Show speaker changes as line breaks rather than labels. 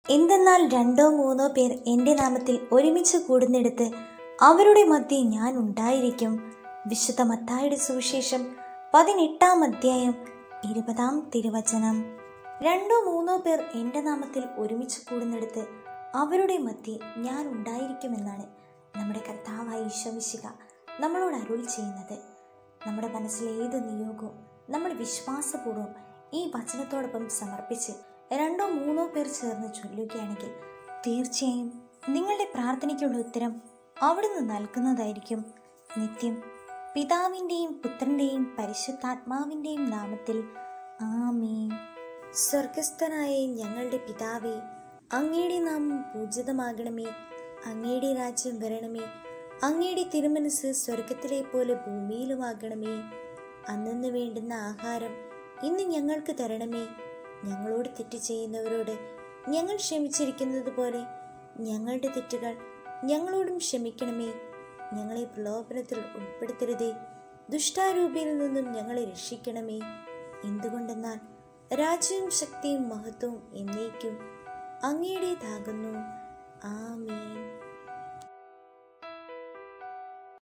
എന്തെന്നാൽ രണ്ടോ മൂന്നോ പേർ എൻ്റെ നാമത്തിൽ ഒരുമിച്ച് കൂടുന്നിടത്ത് അവരുടെ മധ്യേ ഞാൻ ഉണ്ടായിരിക്കും വിശുദ്ധ മത്തായുടെ സുവിശേഷം പതിനെട്ടാം അധ്യായം ഇരുപതാം തിരുവചനം രണ്ടോ മൂന്നോ പേർ എൻ്റെ നാമത്തിൽ ഒരുമിച്ച് കൂടുന്നിടത്ത് അവരുടെ മധ്യേ ഞാൻ ഉണ്ടായിരിക്കുമെന്നാണ് നമ്മുടെ കർത്താവായ ഈശോമിശിക നമ്മളോട് അരുൾ ചെയ്യുന്നത് നമ്മുടെ മനസ്സിലെ ഏത് നിയോഗവും നമ്മൾ വിശ്വാസപൂർവ്വം ഈ വചനത്തോടൊപ്പം സമർപ്പിച്ച് രണ്ടോ മൂന്നോ പേർ ചേർന്ന് ചൊല്ലുകയാണെങ്കിൽ തീർച്ചയായും നിങ്ങളുടെ പ്രാർത്ഥനയ്ക്കുള്ള ഉത്തരം അവിടുന്ന് നൽകുന്നതായിരിക്കും നിത്യം പിതാവിൻ്റെയും പുത്രൻ്റെയും പരിശുദ്ധാത്മാവിൻ്റെയും നാമത്തിൽ ആമീൻ സ്വർഗസ്ഥനായ ഞങ്ങളുടെ പിതാവേ അങ്ങയുടെ നാമം പൂജിതമാകണമേ അങ്ങയുടെ രാജ്യം വരണമേ അങ്ങയുടെ തിരുമനസ് സ്വർഗത്തിലെ പോലെ ഭൂമിയിലുമാകണമേ അന്നു വേണ്ടുന്ന ആഹാരം ഇന്ന് ഞങ്ങൾക്ക് തരണമേ ഞങ്ങളോട് തെറ്റ് ചെയ്യുന്നവരോട് ഞങ്ങൾ ക്ഷമിച്ചിരിക്കുന്നത് പോലെ ഞങ്ങളുടെ തെറ്റുകൾ ഞങ്ങളോടും ക്ഷമിക്കണമേ ഞങ്ങളെ പ്രലോഭനത്തിൽ ഉൾപ്പെടുത്തരുതേ ദുഷ്ടാരൂപിയിൽ നിന്നും ഞങ്ങളെ രക്ഷിക്കണമേ എന്തുകൊണ്ടെന്നാൽ രാജ്യവും ശക്തിയും മഹത്വവും എന്നേക്കും അങ്ങയുടേതാകുന്നു ആമീൻ